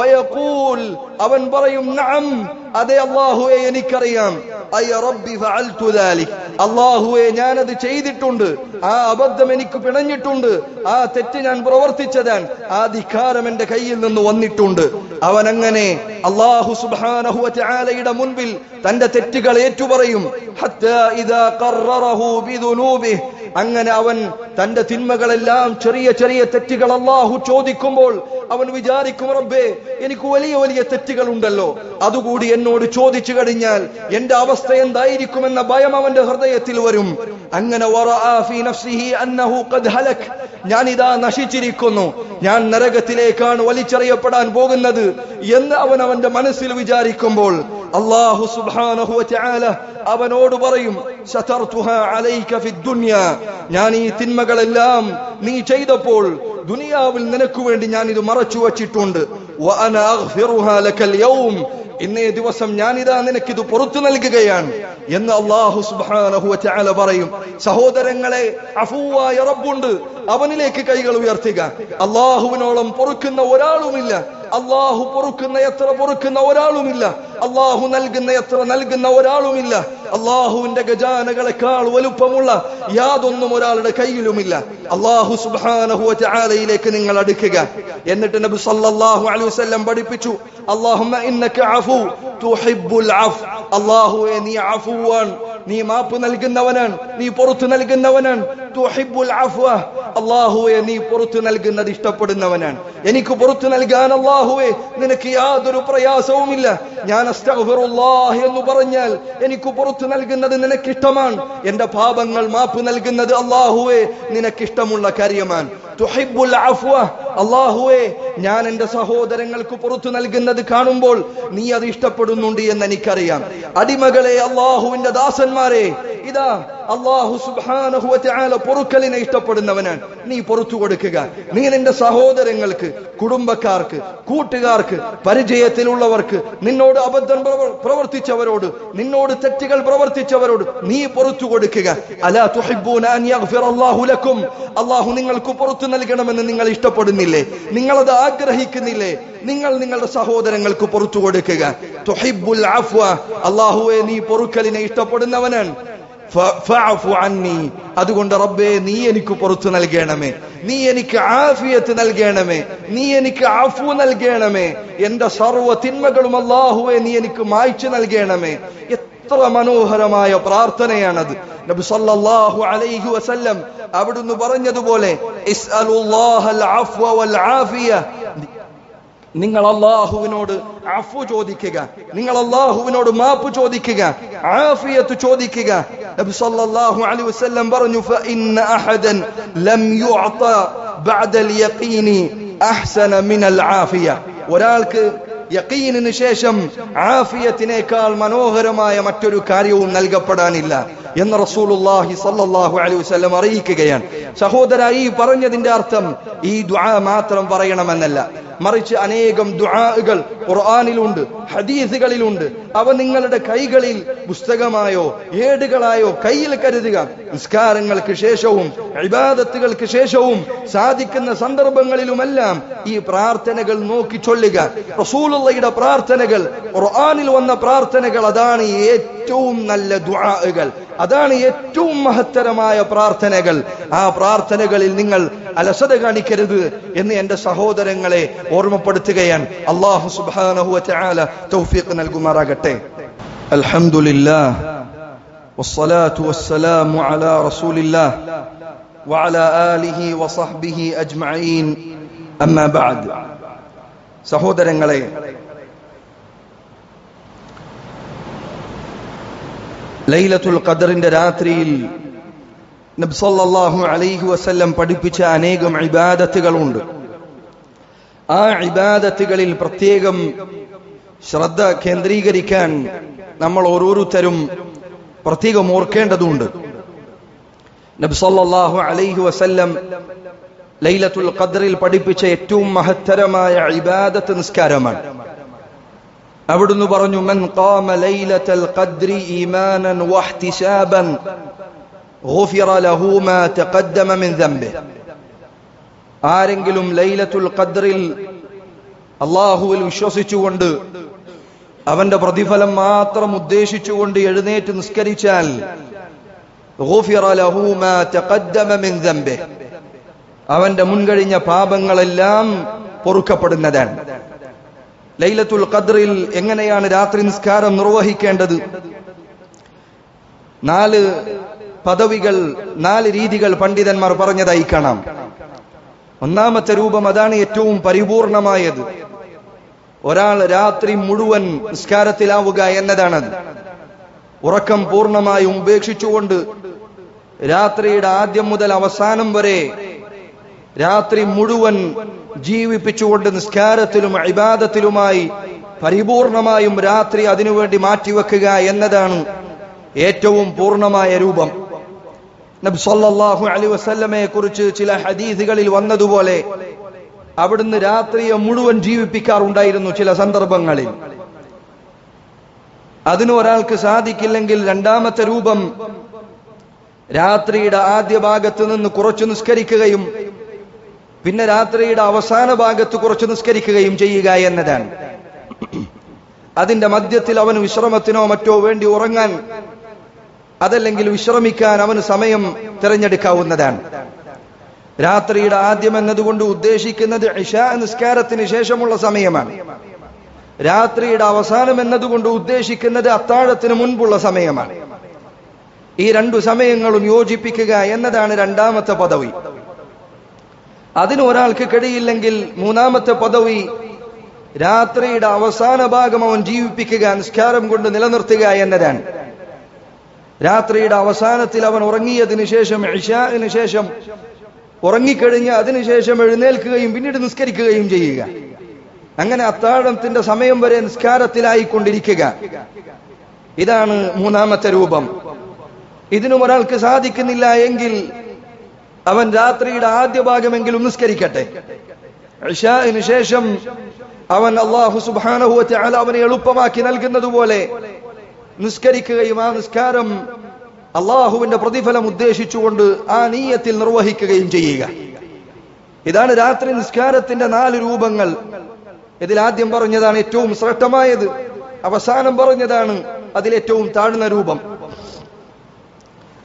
ഫയഖൂൽ അവൻ പറയും നഅം അതെ അള്ളാഹുവെ എനിക്കറിയാം അയ്യ റബ്ബി ഫഅൽതു ദാലിക് അള്ളാഹുവെ ഞാനത് ചെയ്തിട്ടുണ്ട് ആ അബദ്ധം എനിക്ക് പിണഞ്ഞിട്ടുണ്ട് ആ തെറ്റ് ഞാൻ പ്രവർത്തിച്ചതാണ് ആ ധിക്കാരം എന്റെ കയ്യിൽ നിന്ന് വന്നിട്ടുണ്ട് അവൻ അങ്ങനെ അള്ളാഹു സുബ്ഹാനഹു വതആലയുടെ മുൻപിൽ തന്റെ തെറ്റുകൾ ഏറ്റുപറയും ഹത്താ ഇദാ ഖററഹു ബിദുനൂബിഹി അങ്ങനെ അവൻ തന്റെ തിന്മകളെല്ലാം ചെറിയ ചെറിയ തെറ്റുകൾ അള്ളാഹു ചോദിക്കുമ്പോൾ അവൻ വിചാരിക്കും റബ്ബേ എനിക്ക് വലിയ വലിയ തെറ്റുകൾ ഉണ്ടല്ലോ അതുകൂടി എന്നോട് ചോദിച്ചു കഴിഞ്ഞാൽ എന്റെ അവസ്ഥ എന്തായിരിക്കുമെന്ന ഭയം അവന്റെ ഹൃദയത്തിൽ വരും അങ്ങനെ വറആ ഫീ നഫ്സിഹി അന്നഹു ഖദ് ഹലക് ഞാൻ ഇതാ നശിച്ചിരിക്കുന്നു ഞാൻ നരകത്തിലേക്കാണ് വലിച്ചെറിയപ്പെടാൻ പോകുന്നത് എന്ന് അവൻ അവന്റെ മനസ്സിൽ വിചാരിക്കുമ്പോൾ അള്ളാഹു സുബ്ഹാനഹു വതആല അവനോട് പറയും സതർതുഹാ അലൈക ഫിദ് ദുനിയ ഞാൻ ഈ തിന്മകളെല്ലാം നീ ചെയ്തപ്പോൾ ദുനിയാവിൽ നിനക്ക് വേണ്ടി ഞാൻ ഇത് മറച്ചു വച്ചിട്ടുണ്ട് വഅന അഗ്ഫിറുഹാ ലക്കൽ യൗം ഇന്നേ ദിവസം ഞാനിതാ നിനക്കിത് പുറത്തു നൽകുകയാണ് എന്ന് അള്ളാഹു സുബ്ഹാനഹു വതആല പറയും സഹോദരങ്ങളെ അഫൂവായ റബ്ബുണ്ട് അവനിലേക്ക് കൈകൾ ഉയർത്തുക അള്ളാഹുവിനോളം പൊറുക്കുന്ന ഒരാളുമില്ല അള്ളാഹു പൊറുക്കുന്ന എത്ര പൊറുക്കുന്ന ഒരാളുമില്ല അള്ളാഹു നൽകുന്ന എത്ര നൽകുന്ന ഒരാളുമില്ല അള്ളാഹുവിന്റെ ഗജാനകളെക്കാൾ വലുപ്പമുള്ള യാതൊന്നും ഒരാളുടെ കയ്യിലുമില്ല അള്ളാഹു സുബ്ഹാനഹു വതആലയിലേക്ക് നിങ്ങൾ അടുക്കുക എന്നിട്ട് നബി സല്ലല്ലാഹു അലൈഹി വസല്ലം പഠിപ്പിച്ചു അല്ലാഹുമ്മ ഇന്നക അഫു തുഹിബ്ബുൽ അഫ് അല്ലാഹുവേ നീ അഫുവാൻ നീ മാപ്പ് നൽകുന്നവനാണ് നീ പുറത്തു നൽകുന്നവനാണ് തുഹിബ്ബുൽ അഫ്വ അല്ലാഹുവേ നീ പുറത്തു നൽകുന്നത് ഇഷ്ടപ്പെടുന്നവനാണ് എനിക്ക് പുറത്തു നൽകാൻ അല്ലാഹുവേ നിനക്ക് യാതൊരു പ്രയാസവുമില്ല ഞാൻ അസ്തഗ്ഫിറുല്ലാഹ് എന്ന് പറഞ്ഞാൽ എനിക്ക് പുറത്തു നൽകുന്നത് നിനക്ക് ഇഷ്ടമാണ് എന്റെ പാപങ്ങൾ മാപ്പ് നൽകുന്നത് അല്ലാഹുവേ നിനക്ക് ഇഷ്ടമുള്ള കാര്യമാണ് തുഹിബ്ബുൽ അഫ്വ അല്ലാഹുവേ ഞാൻ എന്റെ സഹോദരങ്ങൾക്ക് പുറത്തു നൽകുന്നത് കാണുമ്പോൾ നീ അത് ഇഷ്ടപ്പെടുന്നുണ്ട് എന്ന് എനിക്കറിയാം അടിമകളെ അള്ളാഹുവിന്റെ ദാസന്മാരെ ഇതാ അള്ളാഹു സുബ്ഹാനഹു വതആല പൊറുക്കലിനെ ഇഷ്ടപ്പെടുന്നവനാണ് നീ പൊറുത്തു കൊടുക്കുക നീ നിന്റെ സഹോദരങ്ങൾക്ക് കുടുംബക്കാർക്ക് കൂട്ടുകാർക്ക് പരിചയത്തിലുള്ളവർക്ക് നിന്നോട് അബദ്ധം പ്രവർ- പ്രവർത്തിച്ചവരോട് നിന്നോട് തെറ്റുകൾ പ്രവർത്തിച്ചവരോട് നീ പൊറുത്തു കൊടുക്കുക അലാ തുഹിബ്ബൂന അൻ യഗ്ഫിറല്ലാഹു ലക്കും അള്ളാഹു നിങ്ങൾക്ക് പുറത്തു നൽകണമെന്ന് നിങ്ങൾ ഇഷ്ടപ്പെടുന്നില്ലേ നിങ്ങളത് ആഗ്രഹിക്കുന്നില്ലേ നിങ്ങൾ നിങ്ങളുടെ സഹോദരങ്ങൾക്ക് പുറത്തു കൊടുക്കുക തുഹിബ്ബുൽ അഫ്വ അള്ളാഹുവെ നീ പൊറുക്കലിനെ ഇഷ്ടപ്പെടുന്നവനാണ് ഫ- ഫഅഫു അന്നി അതുകൊണ്ട് റബ്ബേ നീ എനിക്ക് പുറത്തു നൽകണമേ നീ എനിക്ക് ആഫിയത്ത് നൽകണമേ നീ എനിക്ക് അഫു നൽകണമേ എന്റെ സർവ്വ തിന്മകളും അല്ലാഹുവേ നീ എനിക്ക് മായ്ച്ചു നൽകണമേ എത്ര മനോഹരമായ പ്രാർത്ഥനയാണത് നബി സല്ലല്ലാഹു അലൈഹി വസല്ലം അവിടുന്ന് പറഞ്ഞതുപോലെ ഇസ്അലുല്ലാഹൽ അഫ്വ വൽ ആഫിയ നിങ്ങൾ അള്ളാഹുവിനോട് അഫു ചോദിക്കുക നിങ്ങൾ അള്ളാഹുവിനോട് മാപ്പ് ചോദിക്കുക ആഫിയത്ത് ചോദിക്കുക നബി സല്ലല്ലാഹു അലൈഹി വസല്ലം പറഞ്ഞു ഫഇന്ന അഹദൻ ലം യുഅത ബഅദൽ യഖീനി അഹ്സന മിനൽ ആഫിയ ഒരാൾക്ക് യഖീനിന് ശേഷം ആഫിയത്തിനേക്കാൾ മനോഹരമായ മറ്റൊരു കാര്യവും നൽകപ്പെടാനില്ല എന്ന് റസൂലുള്ളാഹി സല്ലല്ലാഹു അലൈഹി വസല്ലം അറിയിക്കുകയാണ് സഹോദര ഈ പറഞ്ഞതിന്റെ അർത്ഥം ഈ ദുആ മാത്രം പറയണമെന്നല്ല മറിച്ച് അനേകം ദുആകൾ ഖുർആനിലുണ്ട് ഹദീസുകളിലുണ്ട് അവ നിങ്ങളുടെ കൈകളിൽ പുസ്തകമായോ ഏടുകളായോ കയ്യിൽ കരുതുക നിസ്കാരങ്ങൾക്ക് ശേഷവും ഇബാദത്തുകൾക്ക് ശേഷവും സാധിക്കുന്ന സന്ദർഭങ്ങളിലുമെല്ലാം ഈ പ്രാർത്ഥനകൾ നോക്കി ചൊല്ലുക റസൂലുള്ളയുടെ പ്രാർത്ഥനകൾ ഖുർആനിൽ വന്ന പ്രാർത്ഥനകൾ അതാണ് ഏറ്റവും നല്ല ദുആകൾ അതാണ് ഏറ്റവും മഹത്തരമായ പ്രാർത്ഥനകൾ ആ പ്രാർത്ഥനകളിൽ നിങ്ങൾ അലസത കാണിക്കരുത് എന്ന് എന്റെ സഹോദരങ്ങളെ ഓർമ്മപ്പെടുത്തുകയാണ് അള്ളാഹു സുബ്ഹാനഹു വതആല തൗഫീഖ് നൽകുമാറാകട്ടെ അൽഹംദുലില്ലാഹ് വസ്സലാത്തു വസ്സലാമു അലാ റസൂലില്ലാഹ് وعلى آله وصحبه أجمعين أما بعد സഹോദരങ്ങളെ ലൈലത്തുൽ ഖദറിന്റെ രാത്രിയിൽ നബി സല്ലല്ലാഹു അലൈഹി വസല്ലം പഠിപ്പിച്ച അനേകം ഇബാദത്തുകളുണ്ട് ആ ഇബാദത്തുകളിൽ പ്രത്യേകം ശ്രദ്ധ കേന്ദ്രീകരിക്കാൻ നമ്മൾ ഓരോരുത്തരും പ്രത്യേകം ഓർക്കേണ്ടതുണ്ട് നബി സല്ലല്ലാഹു അലൈഹി വസല്ലം ലൈലത്തുൽ ഖദറിൽ പഠിപ്പിച്ച ഏറ്റവും മഹത്തരമായ ഇബാദത്ത് നിസ്കാരമാണ് അവിടുന്ന് പറഞ്ഞു മൻ ഖാമ ലൈലത്തൽ ഖദ്രി ഈമാനൻ വഹ്തിസാബൻ ഗുഫിറ ലഹു മാ തഖദ്ദമ മിൻ ദംബി ആരെങ്കിലും ലൈലത്തുൽ ഖദ്റിൽ അള്ളാഹുവിൽ വിശ്വസിച്ചുകൊണ്ട് അവന്റെ പ്രതിഫലം മാത്രം ഉദ്ദേശിച്ചുകൊണ്ട് എഴുന്നേറ്റ് നിസ്കരിച്ചാൽ ഗുഫിറ ലഹു മാ തഖദ്ദമ മിൻ ദംബി അവന്റെ മുൻകഴിഞ്ഞ പാപങ്ങളെല്ലാം പൊറുക്കപ്പെടുന്നതാണ് ലൈലത്തുൽ ഖദ്റിൽ എങ്ങനെയാണ് രാത്രി നിസ്കാരം നിർവഹിക്കേണ്ടത് നാല് പദവികൾ നാല് രീതികൾ പണ്ഡിതന്മാർ പറഞ്ഞതായി കാണാം ഒന്നാമത്തെ രൂപം അതാണ് ഏറ്റവും പരിപൂർണമായത് ഒരാൾ രാത്രി മുഴുവൻ നിസ്കാരത്തിലാവുക എന്നതാണത് ഉറക്കം പൂർണ്ണമായും ഉപേക്ഷിച്ചുകൊണ്ട് രാത്രിയുടെ ആദ്യം മുതൽ അവസാനം വരെ രാത്രി മുഴുവൻ ജീവിപ്പിച്ചുകൊണ്ട് നിസ്കാരത്തിലും ഇബാദത്തിലുമായി പരിപൂർണമായും രാത്രി അതിനുവേണ്ടി മാറ്റിവെക്കുക എന്നതാണ് ഏറ്റവും പൂർണ്ണമായ രൂപം നബി സല്ലല്ലാഹു അലൈഹി വസല്ലമയെ കുറിച്ച് ചില ഹദീസുകളിൽ വന്നതുപോലെ അവിടുന്ന് രാത്രിയെ മുഴുവൻ ജീവിപ്പിക്കാറുണ്ടായിരുന്നു ചില സന്ദർഭങ്ങളിൽ അതിന് ഒരാൾക്ക് സാധിക്കില്ലെങ്കിൽ രണ്ടാമത്തെ രൂപം രാത്രിയുടെ ആദ്യ ഭാഗത്ത് നിന്ന് കുറച്ചു നിസ്കരിക്കുകയും പിന്നെ രാത്രിയുടെ അവസാന ഭാഗത്ത് കുറച്ച് നിസ്കരിക്കുകയും ചെയ്യുക എന്നതാണ് അതിന്റെ മധ്യത്തിൽ അവന് വിശ്രമത്തിനോ മറ്റോ വേണ്ടി ഉറങ്ങാൻ അതല്ലെങ്കിൽ വിശ്രമിക്കാൻ അവന് സമയം തിരഞ്ഞെടുക്കാവുന്നതാണ് രാത്രിയുടെ ആദ്യം എന്നതുകൊണ്ട് ഉദ്ദേശിക്കുന്നത് ഇഷാ നിസ്കാരത്തിന് ശേഷമുള്ള സമയമാണ് രാത്രിയുടെ അവസാനം എന്നതുകൊണ്ട് ഉദ്ദേശിക്കുന്നത് അത്താഴത്തിന് മുൻപുള്ള സമയമാണ് ഈ രണ്ടു സമയങ്ങളും യോജിപ്പിക്കുക എന്നതാണ് രണ്ടാമത്തെ പദവി അതിന് ഒരാൾക്ക് കഴിയില്ലെങ്കിൽ മൂന്നാമത്തെ പദവി രാത്രിയുടെ അവസാന ഭാഗം അവൻ ജീവിപ്പിക്കുക നിസ്കാരം കൊണ്ട് നിലനിർത്തുക എന്നതാണ് രാത്രിയുടെ അവസാനത്തിൽ അവൻ ഉറങ്ങിയതിനു ശേഷം ഇഷാന് ശേഷം ഉറങ്ങിക്കഴിഞ്ഞ് അതിനുശേഷം എഴുന്നേൽക്കുകയും പിന്നീട് നിസ്കരിക്കുകയും ചെയ്യുക അങ്ങനെ അത്താഴത്തിന്റെ സമയം വരെ നിസ്കാരത്തിലായിക്കൊണ്ടിരിക്കുക ഇതാണ് മൂന്നാമത്തെ രൂപം ഇതിനും ഒരാൾക്ക് സാധിക്കുന്നില്ല എങ്കിൽ അവൻ രാത്രിയുടെ ആദ്യ ഭാഗമെങ്കിലും നിസ്കരിക്കട്ടെ ഇഷാന് ശേഷം അവൻ അള്ളാഹു സുബാനഹുവത്തെ അല അവനെ എളുപ്പമാക്കി നൽകുന്നതുപോലെ നിസ്കരിക്കുകയും ആ നിസ്കാരം അള്ളാഹുവിന്റെ പ്രതിഫലം ഉദ്ദേശിച്ചുകൊണ്ട് ആ നീയത്തിൽ നിർവഹിക്കുകയും ചെയ്യുക ഇതാണ് രാത്രി നിസ്കാരത്തിന്റെ നാല് രൂപങ്ങൾ ഇതിൽ ആദ്യം പറഞ്ഞതാണ് ഏറ്റവും ശ്രേഷ്ഠമായത് അവസാനം പറഞ്ഞതാണ് അതിലേറ്റവും താഴ്ന്ന രൂപം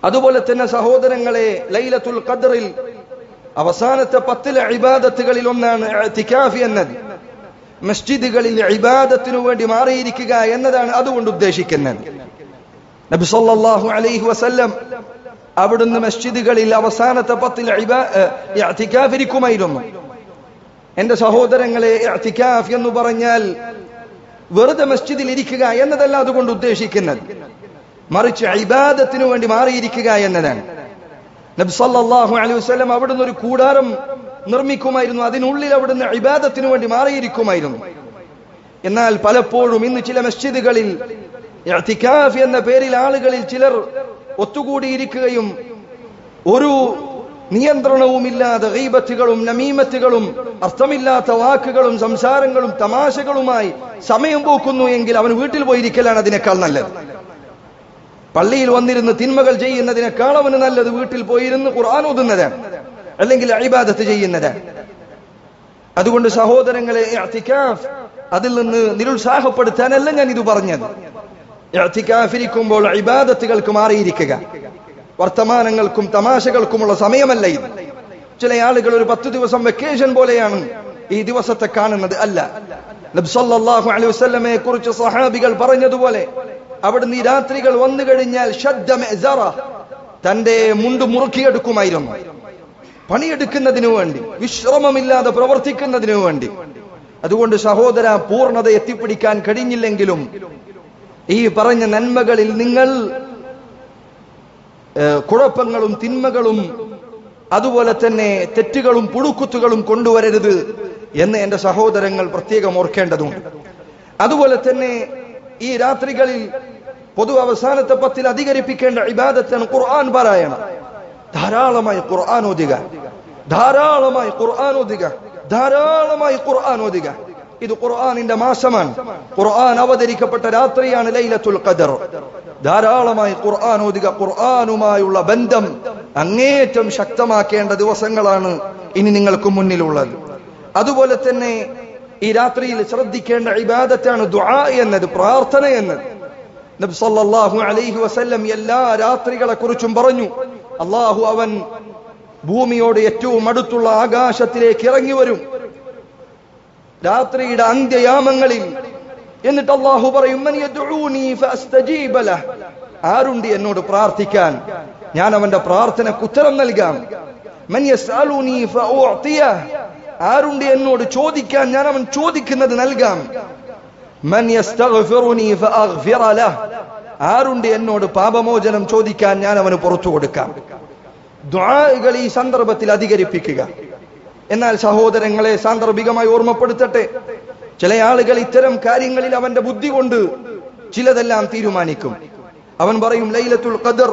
അതുപോലെ തന്നെ സഹോദരങ്ങളെ ലൈലത്തുൽ ഖദറിൽ അവസാനത്തെ പത്തിലെ ഇബാദത്തുകളിൽ ഒന്നാണ് ഇഅ്തികാഫ് എന്നത് മസ്ജിദുകളിൽ ഇബാദത്തിനു വേണ്ടി മാറിയിരിക്കുക എന്നതാണ് അതുകൊണ്ട് ഉദ്ദേശിക്കുന്നത് നബി സല്ലല്ലാഹു അലൈഹി വസല്ലം അവിടുന്ന് മസ്ജിദുകളിൽ അവസാനത്തെ പത്തിൽ ഇബാ- ഏ, ഇഅ്തികാഫ് ഇരിക്കുമായിരുന്നു എന്റെ സഹോദരങ്ങളെ ഇഅ്തികാഫ് എന്ന് പറഞ്ഞാൽ വെറുതെ മസ്ജിദിൽ ഇരിക്കുക എന്നതല്ല അതുകൊണ്ട് ഉദ്ദേശിക്കുന്നത് മറിച്ച് ഇബാദത്തിനു വേണ്ടി മാറിയിരിക്കുക എന്നതാണ് നബി സല്ലല്ലാഹു അലൈഹി വസല്ലം അവിടുന്ന് ഒരു കൂടാരം നിർമ്മിക്കുമായിരുന്നു അതിനുള്ളിൽ അവിടുന്ന് ഇബാദത്തിനു വേണ്ടി മാറിയിരിക്കുമായിരുന്നു എന്നാൽ പലപ്പോഴും ഇന്ന് ചില മസ്ജിദുകളിൽ ഇഅ്തികാഫ് എന്ന പേരിൽ ആളുകളിൽ ചിലർ ഒത്തുകൂടിയിരിക്കുകയും ഒരു നിയന്ത്രണവുമില്ലാതെ ഗീബത്തുകളും നമീമത്തുകളും അർത്ഥമില്ലാത്ത വാക്കുകളും സംസാരങ്ങളും തമാശകളുമായി സമയം പോക്കുന്നു എങ്കിൽ അവൻ വീട്ടിൽ പോയിരിക്കലാണ് അതിനേക്കാൾ നല്ലത് പള്ളിയിൽ വന്നിരുന്ന് തിന്മകൾ ചെയ്യുന്നതിനേക്കാൾ അവന് നല്ലത് വീട്ടിൽ പോയിരുന്ന് ഖുർആൻ ഓതുന്നതാണ് അല്ലെങ്കിൽ ഇബാദത്ത് ചെയ്യുന്നതാണ് അതുകൊണ്ട് സഹോദരങ്ങളെ ഇഅ്തികാഫ് അതിൽ നിന്ന് നിരുത്സാഹപ്പെടുത്താനല്ല ഞാൻ ഇത് പറഞ്ഞത് ഇഅ്തികാഫിരിക്കുമ്പോൾ ഇബാദത്തുകൾക്ക് മാറിയിരിക്കുക വർത്തമാനങ്ങൾക്കും തമാശകൾക്കുമുള്ള സമയമല്ല ഇത് ചില ആളുകൾ ഒരു പത്ത് ദിവസം വെക്കേഷൻ പോലെയാണ് ഈ ദിവസത്തെ കാണുന്നത് അല്ല നബി സല്ലല്ലാഹു അലൈഹി വസല്ലമയെ കുറിച്ച് സഹാബികൾ പറഞ്ഞതുപോലെ അവിടുന്ന് ഈ രാത്രികൾ വന്നു കഴിഞ്ഞാൽ ശബ്ദ മെസറ തന്റെ മുണ്ട് മുറുക്കിയെടുക്കുമായിരുന്നു പണിയെടുക്കുന്നതിനു വേണ്ടി വിശ്രമമില്ലാതെ പ്രവർത്തിക്കുന്നതിനു വേണ്ടി അതുകൊണ്ട് സഹോദര പൂർണ്ണത എത്തിപ്പിടിക്കാൻ കഴിഞ്ഞില്ലെങ്കിലും ഈ പറഞ്ഞ നന്മകളിൽ നിങ്ങൾ ഏഹ്, കുഴപ്പങ്ങളും തിന്മകളും അതുപോലെ തന്നെ തെറ്റുകളും പുഴുക്കുത്തുകളും കൊണ്ടുവരരുത് എന്ന് എന്റെ സഹോദരങ്ങൾ പ്രത്യേകം ഓർക്കേണ്ടതുണ്ട് അതുപോലെ തന്നെ ഈ രാത്രികളിൽ പൊതു അവസാനത്തെ പത്തിൽ അധികരിപ്പിക്കേണ്ട ഇബാദത്താണ് ഖുർആൻ പാരായണം ധാരാളമായി ഖുർആൻ ഓതുക ധാരാളമായി ഖുർആൻ ഓതുക ധാരാളമായി ഖുർആൻ ഓതുക ഇത് ഖുർആനിന്റെ മാസമാണ് ഖുർആൻ അവതരിക്കപ്പെട്ട രാത്രിയാണ് ലൈലത്തുൽ ഖദർ ധാരാളമായി ഖുർആൻ ഓതുക ഖുർആനുമായുള്ള ബന്ധം അങ്ങേയറ്റം ശക്തമാക്കേണ്ട ദിവസങ്ങളാണ് ഇനി നിങ്ങൾക്ക് മുന്നിലുള്ളത് അതുപോലെ തന്നെ ഈ രാത്രിയിൽ ശ്രദ്ധിക്കേണ്ട ഇബാദത്താണ് ദുആ എന്നത് പ്രാർത്ഥന എന്നത് നബി സല്ലല്ലാഹു അലൈഹി വസല്ലം എല്ലാ രാത്രികളെ കുറിച്ചും പറഞ്ഞു അള്ളാഹു അവൻ ഭൂമിയോട് ഏറ്റവും അടുത്തുള്ള ആകാശത്തിലേക്ക് ഇറങ്ങി വരും രാത്രിയുടെ അന്ത്യയാമങ്ങളിൽ എന്നിട്ട് അള്ളാഹു പറയും "മൻ യദ്ഉനി ഫഅസ്തജീബ ലഹ്." ആരുണ്ട് എന്നോട് പ്രാർത്ഥിക്കാൻ ഞാൻ അവന്റെ പ്രാർത്ഥനക്ക് ഉത്തരം നൽകാം "മൻ യസ്അലുനി ഫഉഅ്തിയഹ്." ആരുണ്ട് എന്നോട് ചോദിക്കാൻ ഞാൻ അവൻ ചോദിക്കുന്നത് നൽകാം "മൻ യസ്തഗ്ഫിറുനി ഫഅഗ്ഫിറ ലഹ്." ആരുണ്ട് എന്നോട് പാപമോചനം ചോദിക്കാൻ ഞാൻ അവന് പുറത്തു കൊടുക്കാം ദ്വാകൾ ഈ സന്ദർഭത്തിൽ അധികരിപ്പിക്കുക എന്നാൽ സഹോദരങ്ങളെ സാന്ദർഭികമായി ഓർമ്മപ്പെടുത്തട്ടെ ചില ആളുകൾ ഇത്തരം കാര്യങ്ങളിൽ അവന്റെ ബുദ്ധി കൊണ്ട് ചിലതെല്ലാം തീരുമാനിക്കും അവൻ പറയും ലൈലത്തുൽ ഖദർ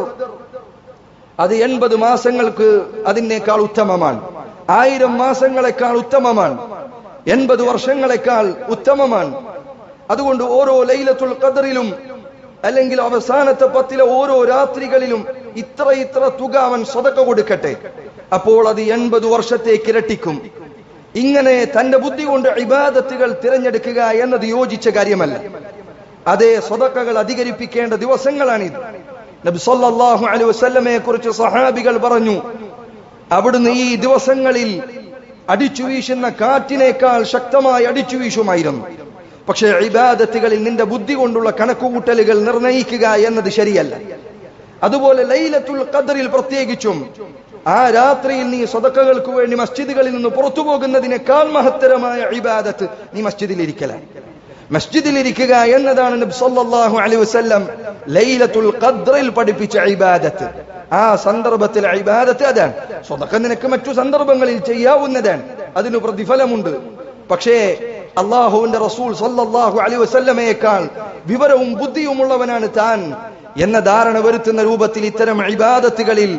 അത് എൺപത് മാസങ്ങൾക്ക് അതിനേക്കാൾ ഉത്തമമാണ് ആയിരം മാസങ്ങളെക്കാൾ ഉത്തമമാണ് എൺപത് വർഷങ്ങളെക്കാൾ ഉത്തമമാണ് അതുകൊണ്ട് ഓരോ ലൈലത്തുൽ ഖദറിലും അല്ലെങ്കിൽ അവസാനത്തെ പത്തിലെ ഓരോ രാത്രികളിലും ഇത്ര ഇത്ര തുക അവൻ സ്വതക്ക കൊടുക്കട്ടെ അപ്പോൾ അത് എൺപത് വർഷത്തേക്ക് ഇരട്ടിക്കും ഇങ്ങനെ തന്റെ ബുദ്ധി കൊണ്ട് ഇബാദത്തുകൾ തിരഞ്ഞെടുക്കുക എന്നത് യോജിച്ച കാര്യമല്ല അതേ സ്വതക്കകൾ അധികരിപ്പിക്കേണ്ട ദിവസങ്ങളാണിത് നബി സല്ലല്ലാഹു അലൈഹി വസല്ലമയെ കുറിച്ച് സഹാബികൾ പറഞ്ഞു അവിടുന്ന് ഈ ദിവസങ്ങളിൽ അടിച്ചു വീശുന്ന കാറ്റിനേക്കാൾ ശക്തമായി അടിച്ചു വീശുമായിരുന്നു പക്ഷേ ഇബാദത്തുകളിൽ നിന്റെ ബുദ്ധി കൊണ്ടുള്ള കണക്കുകൂട്ടലുകൾ നിർണയിക്കുക എന്നത് ശരിയല്ല അതുപോലെ ലൈലത്തുൽ ഖദറിൽ പ്രത്യേകിച്ചും ആ രാത്രിയിൽ നീ സ്വതക്കകൾക്ക് വേണ്ടി മസ്ജിദുകളിൽ നിന്ന് പുറത്തു പോകുന്നതിനേക്കാൾ മഹത്തരമായ ഇബാദത്ത് നീ മസ്ജിദിൽ ഇരിക്കലാണ് മസ്ജിദിൽ ഇരിക്കുക എന്നതാണ് നബി സല്ലല്ലാഹു അലൈഹി വസല്ലം ലൈലത്തുൽ ഖദ്റിൽ പഠിപ്പിച്ച ഇബാദത്ത് ആ സന്ദർഭത്തിൽ ഇബാദത്ത് അതാണ് സ്വതക്ക നിനക്ക് മറ്റു സന്ദർഭങ്ങളിൽ ചെയ്യാവുന്നതാണ് അതിന് പ്രതിഫലമുണ്ട് പക്ഷേ അള്ളാഹുവിന്റെ റസൂൽ സല്ലല്ലാഹു അലൈഹി വസല്ലമയേക്കാൾ വിവരവും ബുദ്ധിയുമുള്ളവനാണ് താൻ എന്ന ധാരണ വരുത്തുന്ന രൂപത്തിൽ ഇത്തരം ഇബാദത്തുകളിൽ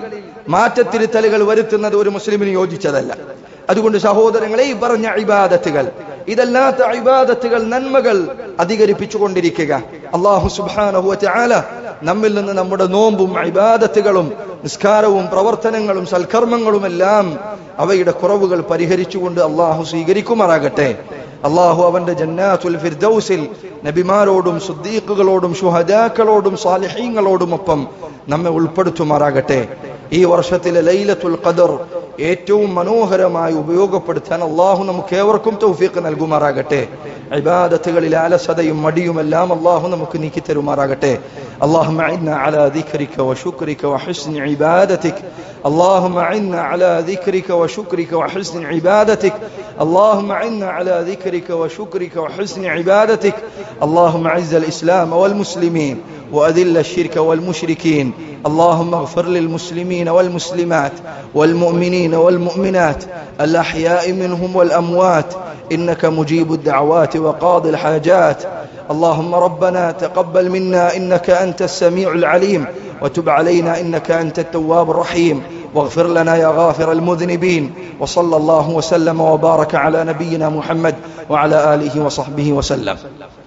മാറ്റത്തിരുത്തലുകൾ വരുത്തുന്നത് ഒരു മുസ്ലിമിന് യോജിച്ചതല്ല അതുകൊണ്ട് സഹോദരങ്ങളെ ഈ പറഞ്ഞ ഇബാദത്തുകൾ ഇതല്ലാത്ത ഇബാദത്തുകൾ നന്മകൾ അധികരിപ്പിച്ചുകൊണ്ടിരിക്കുക അള്ളാഹു സുബ്ഹാനഹു വതആല നമ്മിൽ നിന്ന് നമ്മുടെ നോമ്പും ഇബാദത്തുകളും നിസ്കാരവും പ്രവർത്തനങ്ങളും സൽക്കർമ്മങ്ങളും എല്ലാം അവയുടെ കുറവുകൾ പരിഹരിച്ചുകൊണ്ട് അള്ളാഹു സ്വീകരിക്കുമാറാകട്ടെ അള്ളാഹു അവന്റെ ജന്നാത്തുൽ ഫിർദൗസിൽ നബിമാരോടും സുദ്ദീഖുകളോടും ഷുഹദാക്കളോടും സാലിഹീങ്ങളോടും ഒപ്പം നമ്മെ ഉൾപ്പെടുത്തുമാറാകട്ടെ ഈ വർഷത്തിലെ ലൈലത്തുൽ ഖദർ ഏറ്റവും മനോഹരമായി ഉപയോഗപ്പെടുത്താൻ അള്ളാഹു നമുക്ക് ഏവർക്കും തൗഫീഖ് നൽകുമാറാകട്ടെ ഇബാദത്തുകളിൽ അലസതയും മടിയുമെല്ലാം അള്ളാഹു നമുക്ക് നീക്കി തരുമാറാകട്ടെ اللهم أعنا على ذكرك وشكرك وحسن عبادتك اللهم أعنا على ذكرك وشكرك وحسن عبادتك اللهم أعنا على ذكرك وشكرك وحسن عبادتك اللهم أعز الإسلام والمسلمين وأذل الشرك والمشركين اللهم اغفر للمسلمين والمسلمات والمؤمنين والمؤمنات الأحياء منهم والأموات إنك مجيب الدعوات وقاضي الحاجات اللهم ربنا تقبل منا إنك أنت السميع العليم وتب علينا إنك أنت التواب الرحيم واغفر لنا يا غافر المذنبين وصلى الله وسلم وبارك على نبينا محمد وعلى آله وصحبه وسلم